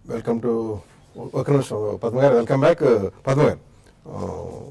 Welcome to ఒక నిమిషం పద్మ గారు వెల్కమ్ బ్యాక్ పద్మ గారు ఆ,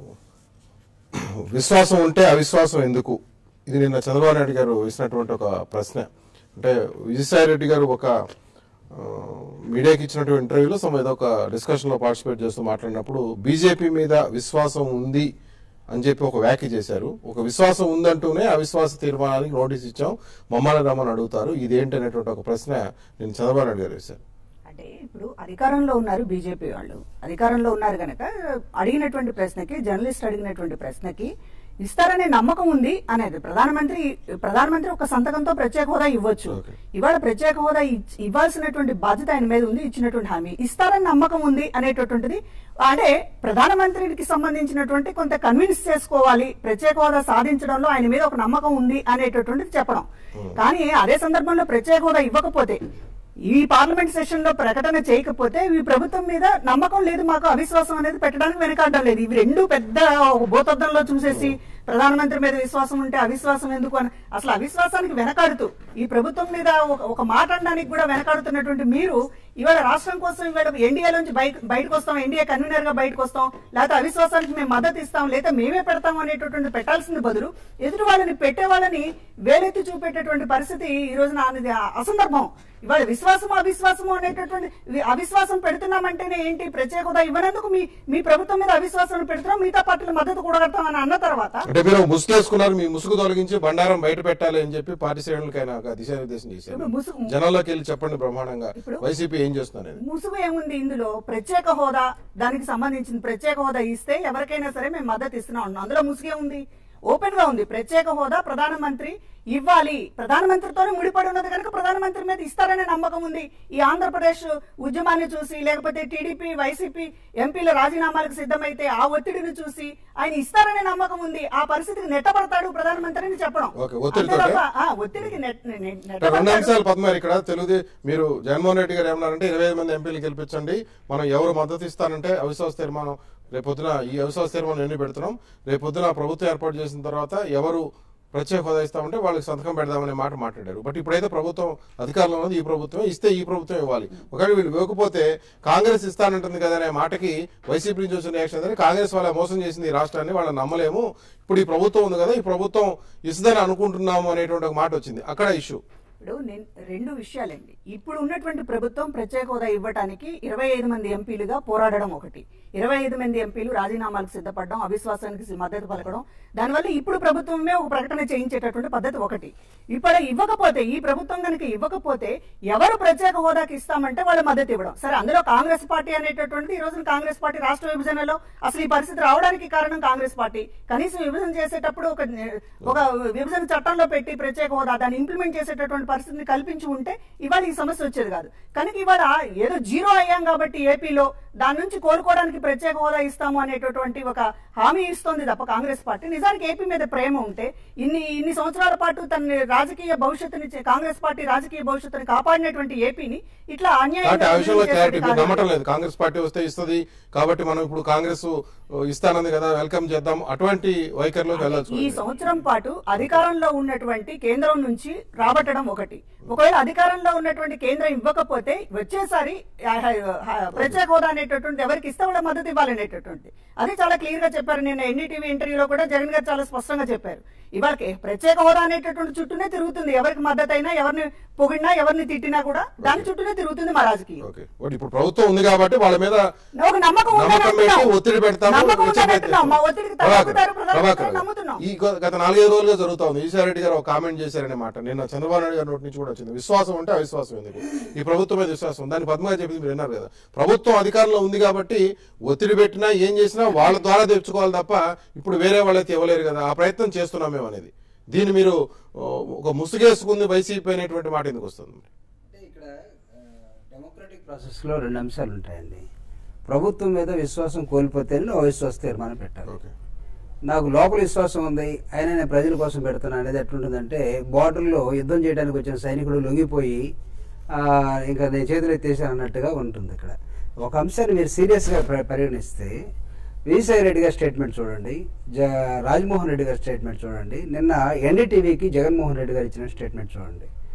విశ్వాసం ఉంటే అవిశ్వాసం ఎందుకు ఇది నిన్న చంద్రబాబు నాయుడు గారు వేసినటువంటి ఒక ప్రశ్న అంటే విజయసాయి రెడ్డి గారు ఒక ఆ, మీడియాకి ఇచ్చినటువంటి ఇంటర్వ్యూలో సమ్ ఏదో ఒక డిస్కషన్ లో పార్టిసిపేట్ చేస్తూ మాట్లాడినప్పుడు బీజేపీ మీద విశ్వాసం ఉంది అని చెప్పి ఒక వ్యాఖ్య చేశారు ఒక విశ్వాసం ఉందంటూనే అవిశ్వాస తీర్మానానికి నోటీస్ ఇచ్చాం మమ్మల్ని రమ్మని అడుగుతారు ఇదేంటి అనేటువంటి ఒక ప్రశ్న నేను చంద్రబాబు నాయుడు గారు వేశారు అంటే ఇప్పుడు అధికారంలో ఉన్నారు బీజేపీ వాళ్ళు అధికారంలో ఉన్నారు గనక అడిగినటువంటి ప్రశ్నకి జర్నలిస్ట్ అడిగినటువంటి ప్రశ్నకి ఇస్తారనే నమ్మకం ఉంది అనేది ప్రధానమంత్రి ప్రధానమంత్రి ఒక సంతకంతో ప్రత్యేక హోదా ఇవ్వచ్చు Okay. ఇవాళ ప్రత్యేక హోదా ఇచ్- ఇవ్వాల్సినటువంటి బాధ్యత ఆయన మీద ఉంది ఇచ్చినటువంటి హామీ ఇస్తారని నమ్మకం ఉంది అనేటటువంటిది అంటే ప్రధానమంత్రికి సంబంధించినటువంటి కొంత కన్విన్స్ చేసుకోవాలి ప్రత్యేక హోదా సాధించడంలో ఆయన మీద ఒక నమ్మకం ఉంది అనేటటువంటిది చెప్పడం కానీ అదే సందర్భంలో ప్రత్యేక హోదా ఇవ్వకపోతే ఈ పార్లమెంట్ సెషన్ లో ప్రకటన చేయకపోతే ఈ ప్రభుత్వం మీద నమ్మకం లేదు మాకు అవిశ్వాసం అనేది పెట్టడానికి వెనకాడడం లేదు ఇవి రెండు పెద్ద భూతద్దంలో చూసేసి ప్రధానమంత్రి మీద విశ్వాసం ఉంటే అవిశ్వాసం ఎందుకు అని అసలు అవిశ్వాసానికి వెనకాడుతూ ఈ ప్రభుత్వం మీద ఒక- ఒక మాట అనడానికి కూడా వెనకాడుతున్నటువంటి మీరు ఇవాళ రాష్ట్రం కోసం ఇవాళ ఎన్డీఏ నుంచి బయట బయటకు వస్తాం ఎన్డీఏ కన్వీనర్ గా బయటకు వస్తాం లేకపోతే అవిశ్వాసానికి మేము మద్దతు ఇస్తాం లేదా మేమే పెడతాం అనేటటువంటి పెట్టాల్సింది బదులు ఎదుటి వాళ్ళని పెట్టే వాళ్ళని వేలెత్తి చూపేటటువంటి పరిస్థితి ఈ రోజున అనేది అసందర్భం ఇవాళ విశ్వాసము అవిశ్వాసము అనేటటువంటి వి- అవిశ్వాసం పెడుతున్నామంటేనే ఏంటి ప్రత్యేక హోదా ఇవ్వనందుకు మీ మీ ప్రభుత్వం మీద అవిశ్వాసం పెడుతున్నాం మిగతా పార్టీల మద్దతు కూడగడతామని అన్న తర్వాత అంటే మీరు ముసుగేసుకున్నారు మీ ముసుగు తొలగించి బండారం బయట పెట్టాలి అని చెప్పి పార్టీ శ్రేణులకైనా ఒక దిశానిర్దేశం చేశారు ఇప్పుడు ముసుగు- జనాల్లోకి వెళ్ళి చెప్పండి బ్రహ్మాండంగా ఇప్పుడు- వైసీపీ ఏం చేస్తున్నారు అనేది. ముసుగు ఏముంది ఇందులో ప్రత్యేక హోదా దానికి సంబంధించిన ప్రత్యేక హోదా ఇస్తే ఎవరికైనా సరే మేము మద్దతు ఇస్తున్నాం అన్నాం. అందులో ముసుగే ఉంది ఓపెన్ గా ఉంది ప్రత్యేక హోదా ప్రధానమంత్రి ఇవ్వాలి ప్రధానమంత్రితోనే ముడిపడి ఉన్నది కనుక ప్రధానమంత్రి మీద ఇస్తారనే నమ్మకం ఉంది ఈ ఆంధ్రప్రదేశ్ ఉద్యమాన్ని చూసి లేకపోతే టీడీపీ వైసీపీ ఎంపీల రాజీనామాలకు సిద్ధమైతే ఆ ఒత్తిడిని చూసి ఆయన ఇస్తారనే నమ్మకం ఉంది ఆ పరిస్థితికి నెట్టబడతాడు ప్రధానమంత్రిని చెప్పడం ఓకే, ఒత్తిడితోటే? అంతే తప్ప, ఆ, ఒత్తిడికి నెట్- నెట్- అంటే రెండు నెట్టబడతాడు. అంశాలు పద్మారు ఇక్కడ తెలుగుదే మీరు జగన్మోహన్ రెడ్డి గారు ఏమన్నారంటే ఇరవై ఐదు మంది ఎంపీలు గెలిపించండి మనం ఎవరు మద్దతు ఇస్తానంటే అవిశ్వాస తీర్మానం రేపొద్దున ఈ అవిశ్వాస తీర్మానం ఎన్ని పెడుతున్నాం రేపొద్దున ప్రభుత్వం ఏర్పాటు చేసిన తర్వాత ఎవరు ప్రత్యేక హోదా ఇస్తామంటే వాళ్ళకి సంతకం పెడదామనే మాట మాట్లాడారు బట్ ఇప్పుడైతే ప్రభుత్వం అధికారంలో ఉన్నది ఈ ప్రభుత్వం ఇస్తే ఈ ప్రభుత్వం ఇవ్వాలి ఒకవేళ వీళ్ళు ఇవ్వకపోతే కాంగ్రెస్ ఇస్తానంటుంది కదా అనే మాటకి వైసీపీ నుంచి వచ్చిన రియాక్షన్ ఏంటంటే కాంగ్రెస్ వాళ్ళ మోసం చేసింది ఈ రాష్ట్రాన్ని వాళ్ళని నమ్మలేము ఇప్పుడు ఈ ప్రభుత్వం ఉంది కదా ఈ ప్రభుత్వం ఇస్తుందని అనుకుంటున్నాము అనేటువంటి ఒక మాట వచ్చింది అక్కడ ఇష్యూ ఇప్పుడు నేను రెండు విషయాలండి ఇప్పుడు ఉన్నటువంటి ప్రభుత్వం ప్రత్యేక హోదా ఇవ్వడానికి ఇరవై ఐదు మంది ఎంపీలుగా పోరాడడం ఒకటి ఇరవై ఐదు మంది ఎంపీలు రాజీనామాలకు సిద్ధపడడం అవిశ్వాసానికి మద్దతు పలకడం దానివల్ల ఇప్పుడు ప్రభుత్వమే ఒక ప్రకటన చేయించేటటువంటి పద్ధతి ఒకటి ఇప్పుడు ఇవ్వకపోతే ఈ ప్రభుత్వం కనుక ఇవ్వకపోతే ఎవరు ప్రత్యేక హోదాకి ఇస్తామంటే వాళ్ళ మద్దతు ఇవ్వడం సరే అందులో కాంగ్రెస్ పార్టీ అనేటటువంటిది ఈ రోజున కాంగ్రెస్ పార్టీ రాష్ట్ర విభజనలో అసలు ఈ పరిస్థితి రావడానికి కారణం కాంగ్రెస్ పార్టీ కనీసం విభజన చేసేటప్పుడు ఒక ఒక విభజన చట్టంలో పెట్టి ప్రత్యేక హోదా దాన్ని ఇంప్లిమెంట్ చేసేటటువంటి పరిస్థితిని కల్పించి ఉంటే ఇవాళ ఈ సమస్య వచ్చేది కాదు కనుక ఇవాళ ఏదో జీరో అయ్యాం కాబట్టి ఏపీలో దాని నుంచి కోలుకోవడానికి ప్రత్యేక హోదా ఇస్తాము అనేటటువంటి ఒక హామీ ఇస్తోంది తప్ప కాంగ్రెస్ పార్టీ నిజానికి ఏపీ మీద ప్రేమ ఉంటే ఇన్ని ఇన్ని సంవత్సరాల పాటు తన రాజకీయ భవిష్యత్తుని కాంగ్రెస్ పార్టీ రాజకీయ భవిష్యత్తుని కాపాడినటువంటి ఏపీని ఇట్లా కాబట్టి ఆ విషయంలో అన్యాయం క్లారిటీ మీరు చేసేది నమ్మటం కాదు. లేదు కాంగ్రెస్ పార్టీ వస్తే ఇస్తుంది కాబట్టి మనం ఇప్పుడు కాంగ్రెస్ ఓ, ఇస్తానంది కదా వెల్కమ్ చేద్దాం అటువంటి వైఖరిలోకి వెళ్ళచ్చు ఈ సంవత్సరం పాటు అధికారంలో ఉన్నటువంటి కేంద్రం నుంచి రాబట్టడం ఒకటి ఒకవేళ అధికారంలో ఉన్నటువంటి కేంద్రం ఇవ్వకపోతే వచ్చేసారి ఆ, ఆ, ప్రత్యేక హోదా అనేటటువంటి ఎవరికి ఇస్తే వాళ్ళ మద్దతు ఇవ్వాలనేటటువంటి అది చాలా క్లియర్ గా చెప్పారు నిన్న ఎన్డీటీవీ ఇంటర్వ్యూలో కూడా జగన్ గారు చాలా స్పష్టంగా చెప్పారు ఇవాళ ప్రత్యేక హోదా అనేటటువంటి చుట్టూనే తిరుగుతుంది ఎవరికి మద్దతు అయినా ఎవరిని పొగిడినా ఎవరిని తిట్టినా కూడా దాని చుట్టూనే తిరుగుతుంది మా రాజకీయం ఓకే బట్ ఇప్పుడు ప్రభుత్వం ఉంది కాబట్టి వాళ్ళ మీద ఒక నమ్మకం ఉందని నమ్మకం పెట్టి అంటున్నాం. ఒత్తిడి పెడతాము నమ్మకం ఉందని రెచ్చగొట్టే అంటున్నాం. మా ఒత్తిడికి ప్రభాకర్, తగ్గుతారు ప్రధానమంత్రి ప్రభాకర్ అని నమ్ముతున్నాం. ఈ గ- గత నాలుగైదు రోజులుగా జరుగుతా ఉంది ఈశ్వరరెడ్డి గారు ఒక కామెంట్ చేశారనే మాట నిన్న చంద్రబాబు నాయుడు గారి నోటి నుంచి కూడా వచ్చింది విశ్వాసం ఉంటే అవిశ్వాసం ఎందుకు ఈ ప్రభుత్వం మీద విశ్వాసం ఉంది. దాన్ని పద్మగా చెప్పింది మీరు విన్నారు కదా ప్రభుత్వం అధికారంలో ఉంది కాబట్టి ఒత్తిడి పెట్టినా ఏం చేసినా వాళ్ళ ద్వారా తెచ్చుకోవాలి తప్ప ఇప్పుడు వేరే వాళ్ళైతే ఇవ్వలేరు కదా ఆ ప్రయత్నం చేస్తున్నాం మేము అనేది దీన్ని మీరు ఓ, ఒక ముసుగేసుకుంది వైసీపీ అనేటువంటి మాట ఎందుకు వస్తుంది అంటే ఇక్కడ డెమోక్రటిక్ ప్రాసెస్లో రెండు అంశాలు ఉంటాయండి ప్రభుత్వం మీద విశ్వాసం కోల్పోతేనే అవిశ్వాస తీర్మానం పెట్టాలి ఓకే నాకు లోపల విశ్వాసం ఉంది అయినా నేను ప్రజల కోసం పెడుతున్నా అనేది ఎట్లుంటుందంటే బార్డర్లో యుద్ధం చేయడానికి వచ్చిన సైనికుడు లొంగిపోయి ఆ, ఇంకా నేను చేతులు ఎత్తేసాను అన్నట్టుగా ఉంటుంది ఇక్కడ ఒక అంశాన్ని మీరు సీరియస్గా ప- పరిగణిస్తే విజయసాయి రెడ్డి గారి స్టేట్మెంట్ చూడండి జ రాజమోహన్ రెడ్డి గారి స్టేట్మెంట్ చూడండి నిన్న ఎన్డీటీవీకి జగన్మోహన్ రెడ్డి గారు ఇచ్చిన స్టేట్మెంట్ చూడండి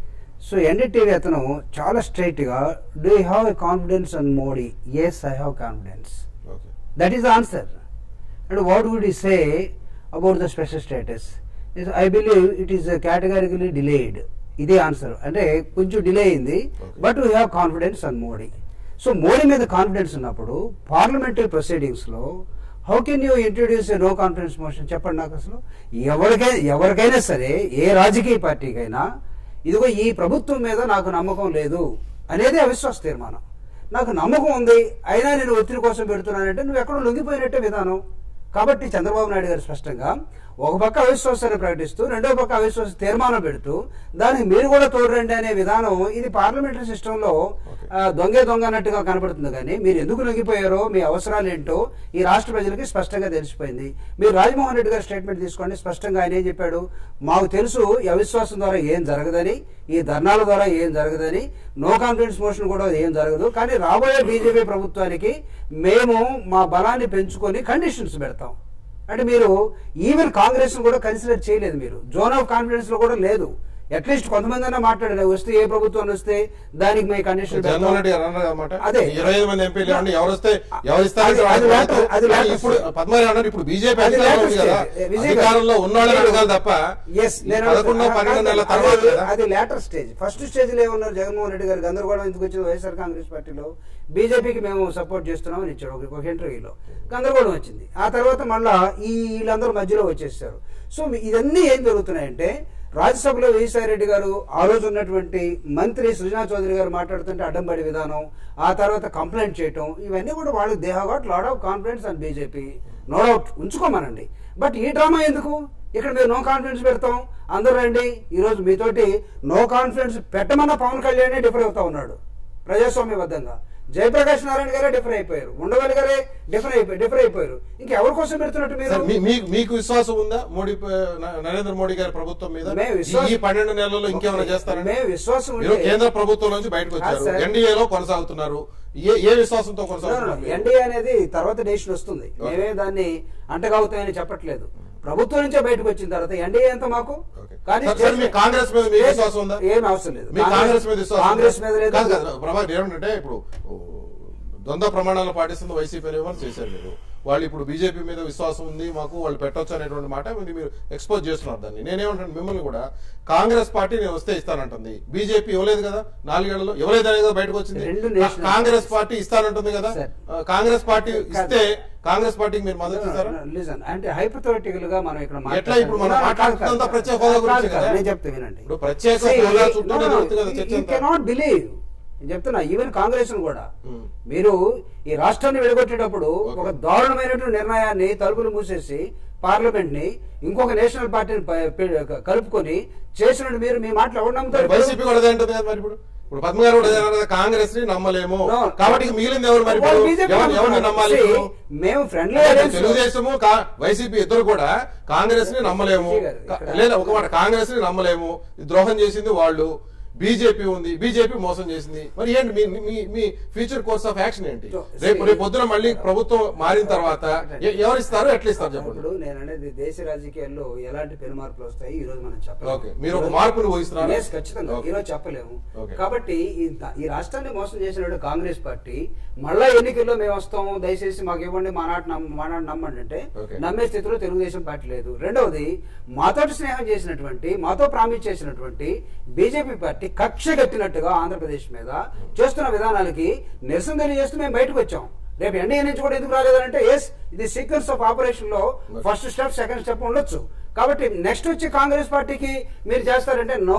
సో ఎన్డీటీవీ అతను చాలా స్ట్రైట్గా do you have a confidence on Modi yes I have confidence okay that is the answer and what would he say about the special status I believe it is categorically delayed ఇదే answer అంటే కొంచెం delay అయింది Okay. But we have confidence on Modi so Modi మీద confidence ఉన్నప్పుడు parliamentary proceedings లో how can you introduce no confidence motion చెప్పండి నాకు అసలు ఎవరికైనా ఎవరికైనా సరే ఏ రాజకీయ పార్టీకైనా ఇదిగో ఈ ప్రభుత్వం మీద నాకు నమ్మకం లేదు అనేది అవిశ్వాస తీర్మానం నాకు నమ్మకం ఉంది అయినా నేను ఒత్తిడి కోసం పెడుతున్నానంటే నువ్వు ఎక్కడో లొంగిపోయినట్టే విధానం కాబట్టి చంద్రబాబు నాయుడు గారు స్పష్టంగా ఒక పక్క అవిశ్వాసాన్ని ప్రకటిస్తూ రెండో పక్క అవిశ్వాస తీర్మానం పెడుతూ దానికి మీరు కూడా తోడురండి అనే విధానం ఇది పార్లమెంటరీ సిస్టంలో ఆ, దొంగే దొంగ అన్నట్టుగా కనబడుతుంది కానీ మీరు ఎందుకు లొంగిపోయారో మీ అవసరాలు ఏంటో ఈ రాష్ట్ర ప్రజలకి స్పష్టంగా తెలిసిపోయింది మీరు రాజమోహన్ రెడ్డి గారు స్టేట్మెంట్ తీసుకోండి స్పష్టంగా ఆయన ఏం చెప్పాడు మాకు తెలుసు ఈ అవిశ్వాసం ద్వారా ఏం జరగదని ఈ ధర్నాల ద్వారా ఏం జరగదని నో కాన్ఫిడెన్స్ మోషన్ కూడా ఏం జరగదు కానీ రాబోయే బీజేపీ ప్రభుత్వానికి మేము మా బలాన్ని పెంచుకొని కండిషన్స్ పెడతాం అంటే మీరు ఈవెన్ కాంగ్రెస్ కూడా కన్సిడర్ చేయలేదు మీరు జోన్ ఆఫ్ కాన్ఫిడెన్స్ లో కూడా లేదు అట్లీస్ట్ కొంతమంది అయినా మాట్లాడారు వస్తే ఏ ప్రభుత్వం వస్తే దానికి మీ కండిషన్ జగన్మోహన్ రెడ్డి గారు అన్నారు అన్నమాట అదే. ఇరవై ఐదు మంది ఎంపీలు ఇవ్వండి ఎవరు వస్తే ఎవరు ఇస్తారు అది- అది వాళ్ళు later- అది కానీ later ఇప్పుడు stage. పద్మనాభ అన్నారు ఇప్పుడు బీజేపీ అది అధికారంలో later ఉంది కదా stage. విజయ్ గారు. అధికారంలో ఉన్నోళ్ళని అడగాలి తప్ప Yes, ఈ నేను పదకొండో పన్నెండు నెలల అది- తర్వాత కదా. అది లేటర్ స్టేజ్ ఫస్ట్ స్టేజ్ లో ఏమన్నారు జగన్మోహన్ రెడ్డి గారు గందరగోళం ఎందుకు వచ్చింది వైఎస్ఆర్ కాంగ్రెస్ పార్టీలో బీజేపీకి మేము సపోర్ట్ చేస్తున్నామని ఇచ్చాడు ఒక- ఒక ఇంటర్వ్యూలో గందరగోళం వచ్చింది ఆ తర్వాత మళ్ళా ఈ వీళ్ళందరూ మధ్యలో వచ్చేసారు సో మీ- ఇవన్నీ ఏం జరుగుతున్నాయంటే రాజ్యసభలో విజయసాయి రెడ్డి గారు ఆ రోజు ఉన్నటువంటి మంత్రి సృజనా చౌదరి గారు మాట్లాడుతుంటే అడ్డంపడి విధానం ఆ తర్వాత కంప్లైంట్ చేయటం ఇవన్నీ కూడా వాళ్ళు they have got lot of confidence and BJP no doubt ఉంచుకోమనండి బట్ ఈ డ్రామా ఎందుకు ఇక్కడ మీరు నో కాన్ఫిడెన్స్ పెడతాం అందరూ రండి ఈరోజు మీతోటి నో కాన్ఫిడెన్స్ పెట్టమన్న పవన్ కళ్యాణ్ డిఫర్ అవుతా ఉన్నాడు ప్రజాస్వామ్యబద్ధంగా జయప్రకాష్ నారాయణ గారే డిఫర్ అయిపోయారు ఉండవల్లి గారే డిఫర్ అయిపోయి డిఫర్ అయిపోయారు ఇంకెవరి కోసం పెడుతున్నట్టు మీరు సార్, మీ- మీ- మీకు విశ్వాసం ఉందా మోడీ ప- న- నరేంద్ర మోడీ గారి ప్రభుత్వం మీద మేము విశ్వాసం- ఈ పన్నెండు నెలల్లో ఇంకేమైనా చేస్తారండి మేము విశ్వాసం మీరు ఉంటే- కేంద్ర ప్రభుత్వం నుంచి బయటకు వచ్చారు ఆ, సార్. ఎన్డీఏలో కొనసాగుతున్నారు ఏ ఏ విశ్వాసంతో కొనసాగుతున్నారు ఎన్డీఏ అనేది తర్వాత డెసిషన్ వస్తుంది మేమే దాన్ని అంటగాగుతాయని చెప్పట్లేదు ప్రభుత్వం నుంచే బయటకు వచ్చిన తర్వాత ఎన్డీఏ ఎంత మాకు ఓకే. కానీ సార్, సార్, మీ కాంగ్రెస్ మీద మీకు విశ్వాసం ఉందా? ఏం అవసరం లేదు మీ కాంగ్రెస్ మీద విశ్వాసం కాంగ్రెస్ ఉందా? మీద లేదు కాదు కాదు ప్రభాకర్ ఏమంటే ఇప్పుడు ఓ, ద్వంద్వ ప్రమాణాలు పాటిస్తున్న వైసీపీ విమర్శ చేశారు మీరు వాళ్ళు ఇప్పుడు బీజేపీ మీద విశ్వాసం ఉంది మాకు వాళ్ళు పెట్టొచ్చు అనేటువంటి మాట మీరు మీరు ఎక్స్పోజ్ చేస్తున్నారు దాన్ని నేనేమంటాను మిమ్మల్ని కూడా కాంగ్రెస్ పార్టీ నేను వస్తే ఇస్తానంటుంది బీజేపీ ఇవ్వలేదు కదా నాలుగేళ్లలో ఇవ్వలేదు అనేది కదా బయటకు వచ్చింది రెండు కా- నేషనల్- కాంగ్రెస్ పార్టీ ఇస్తానంటుంది కదా సార్. ఆ, కాంగ్రెస్ పార్టీ ఇస్తే కాంగ్రెస్ పార్టీకి మీరు మద్దతు ఇస్తారా లిజన్ అంటే హైపోథెటికల్ గా మనం ఇక్కడ ఎట్లా ఇప్పుడు మనం మాట్లాడుతున్నాం. మాట్లాడుతున్నంత కాదు, ప్రత్యేక హోదా కాదు, గురించి కాదు, కదా? నేను చెప్తా వినండి ఇప్పుడు ప్రత్యేక హోదా చుట్టూనే తిరుగుతుంది కదా చర్చ అంతా. కెనాట్ బిలీవ్ నేను చెప్తున్నా ఈవెన్ కాంగ్రెస్ కూడా Hmm. మీరు ఈ రాష్ట్రాన్ని విడగొట్టేటప్పుడు Okay. ఒక దారుణమైనటువంటి నిర్ణయాన్ని తలుపులు మూసేసి పార్లమెంట్ ని ఇంకొక నేషనల్ పార్టీని ప- పె- కలుపుకొని చేసినట్టు మీరు మీ మాటలు ఎవరు నమ్ముతారు వైసీపీ కూడా అదే అంటుంది కదా మరి ఇప్పుడు ఇప్పుడు పద్మ గారు కూడా అదే అన్నారు కదా, కాంగ్రెస్ ని నమ్మలేము No. కాబట్టి ఇక మిగిలింది ఎవరు మరి వాళ్ళు ఇప్పుడు? BJP ఎవరు- ఎవరిని నమ్మాలి See, ఇప్పుడు? మేము ఫ్రెండ్లీ అంటే తెలుగుదేశము కా- వైసీపీ ఇద్దరు కూడా కాంగ్రెస్ ని నమ్మలేము విజయ్ గారు, కా- ఇక్కడ- లేదా ఒక మాట కాంగ్రెస్ ని నమ్మలేము ఈ ద్రోహం చేసింది వాళ్ళు బీజేపీ ఉంది బీజేపీ మోసం చేసింది మరి ఏంటి మీ మీ మీ ఫ్యూచర్ కోర్స్ ఆఫ్ యాక్షన్ ఏంటి So, రేపు see- రేపు పొద్దున మళ్ళీ ప్రభుత్వం మారిన తర్వాత ఎ- ఎవరు ఇస్తారు ఎట్లా ఇస్తారు చెప్పండి ఇప్పుడు నేను అనేది దేశ రాజకీయాల్లో ఎలాంటి పెను మార్పులు వస్తాయి ఈ రోజు మనం చెప్పలేము Okay. మీరు ఒక మార్పును ఊహిస్తున్నారా? Yes, ఖచ్చితంగా Okay. ఈ రోజు చెప్పలేము Okay. కాబట్టి ఈ ద- ఈ రాష్ట్రాన్ని మోసం చేసినట్టు కాంగ్రెస్ పార్టీ మళ్ళా ఎన్నికల్లో మేము వస్తాము దయచేసి మాకు ఇవ్వండి మా నాట నమ్మ- మా నాట నమ్మండి అంటే Okay. నమ్మే స్థితిలో తెలుగుదేశం పార్టీ లేదు రెండవది మాతోటి స్నేహం చేసినటువంటి మాతో ప్రామిస్ చేసినటువంటి బీజేపీ పార్టీ కక్ష కట్టినట్టుగా ఆంధ్రప్రదేశ్ మీద చేస్తున్న విధానాలకి నిరసన తెలియజేస్తూ మేము బయటకు వచ్చాం రేపు ఎన్డీఏ నుంచి కూడా ఎందుకు రాలేదంటే ఎస్ ఇది సీక్వెన్స్ ఆఫ్ ఆపరేషన్ లో ఫస్ట్ స్టెప్ సెకండ్ స్టెప్ ఉండొచ్చు కాబట్టి నెక్స్ట్ వచ్చి కాంగ్రెస్ పార్టీకి మీరు చేస్తారంటే no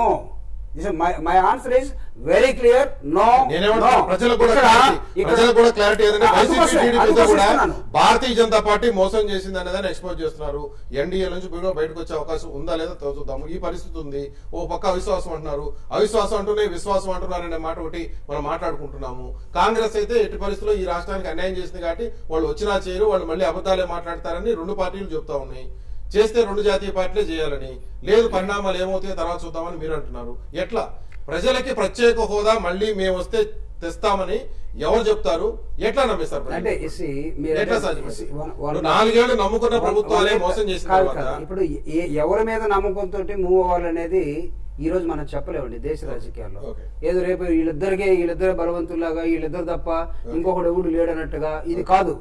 my answer is very clear no నేనేమంటున్నా ప్రజలకు కూడా క్లారిటీ ప్రజలకు కూడా క్లారిటీ ఏదంటే వైసీపీ టీడీపీ ఇద్దరు కూడా భారతీయ జనతా పార్టీ మోసం చేసింది అనేదాన్ని ఎక్స్పోజ్ చేస్తున్నారు ఎన్డీఏ నుంచి కూడా బయటకు వచ్చే అవకాశం ఉందా లేదా చూద్దాము ఈ పరిస్థితి ఉంది ఓ పక్క అవిశ్వాసం అంటున్నారు అవిశ్వాసం అంటూనే విశ్వాసం అంటున్నారు అనే మాట ఒకటి మనం మాట్లాడుకుంటున్నాము కాంగ్రెస్ అయితే ఎట్టి పరిస్థితుల్లో ఈ రాష్ట్రానికి అన్యాయం చేసింది కాబట్టి వాళ్ళు వచ్చినా చేయరు వాళ్ళు మళ్ళీ అబద్ధాలే మాట్లాడతారని రెండు పార్టీలు చెప్తా ఉన్నాయి చేస్తే రెండు జాతీయ పార్టీలే చేయాలని లేదు పరిణామాలు ఏమవుతాయో తర్వాత చూద్దామని మీరు అంటున్నారు ఎట్లా ప్రజలకి ప్రత్యేక హోదా మళ్ళీ మేము వస్తే తెస్తామని ఎవరు చెప్తారు ఎట్లా నమ్మిస్తారు ప్రజలు? అంటే ఇసి మీరు ఎట్లా అంటే సాధ్యం? ఇసి వన్- ఇప్పుడు వన్- నాలుగేళ్లు నమ్ముకున్న వన్- ప్రభుత్వాలే వన్- మోసం చేసిన కాదు, తర్వాత కాదు. ఇప్పుడు ఏ- ఎవరి మీద నమ్మకంతో మూవ్ అవ్వాలనేది ఈ రోజు మనం చెప్పలేమండి దేశ రాజకీయాల్లో Okay. ఏదో రేపు వీళ్ళిద్దరికే వీళ్ళిద్దరే బలవంతులాగా వీళ్ళిద్దరు తప్ప ఇంకొకడు ఎవడు లేడన్నట్టుగా ఇది కాదు